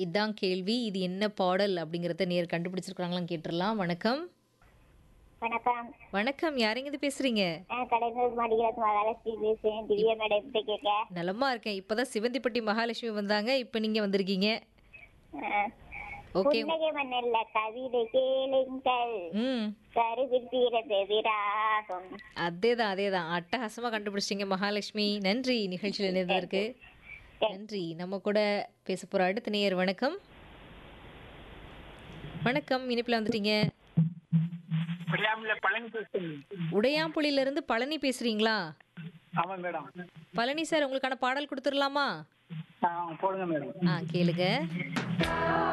இதான் கேள்வி இது என்ன பாடல் அப்படிங்கிறத நேர் கண்டுபிடிச்சிருக்காங்களான்னு கேட்டுடலாம் வணக்கம் வணக்கம் வணக்கம் யாருங்க இது பேசுறீங்க நான் கடைநூறு மடிக்கிறது மகாலட்சுமி பேசுறேன் திவ்யா மேடம் எப்படி கேட்க நலமா இருக்கேன் இப்பதான் சிவந்திப்பட்டி மகாலட்சுமி வந்தாங்க இப்ப நீங்க வந்திருக்கீங்க ஓகே புன்னகை மண்ணில் கவிதை கேளுங்கள் ம் கருவில் தீரது விராகம் அதேதான் அதேதான் அட்டகாசமா கண்டுபிடிச்சிங்க மகாலட்சுமி நன்றி நிகழ்ச்சியில் இணைந்ததற்கு நன்றி நம்ம கூட பேச போற அடுத்த நேயர் வணக்கம் வணக்கம் இனிப்பில் வந்துட்டீங்க விளையாமல பழனி பேசுறேன் உடையாம்புலியில இருந்து பழனி பேசுறீங்களா ஆமா மேடம் பழனி சார் உங்களுக்கான பாடல் கொடுத்துடலாமா ஆ போடுங்க மேடம் ஆ கேளுங்க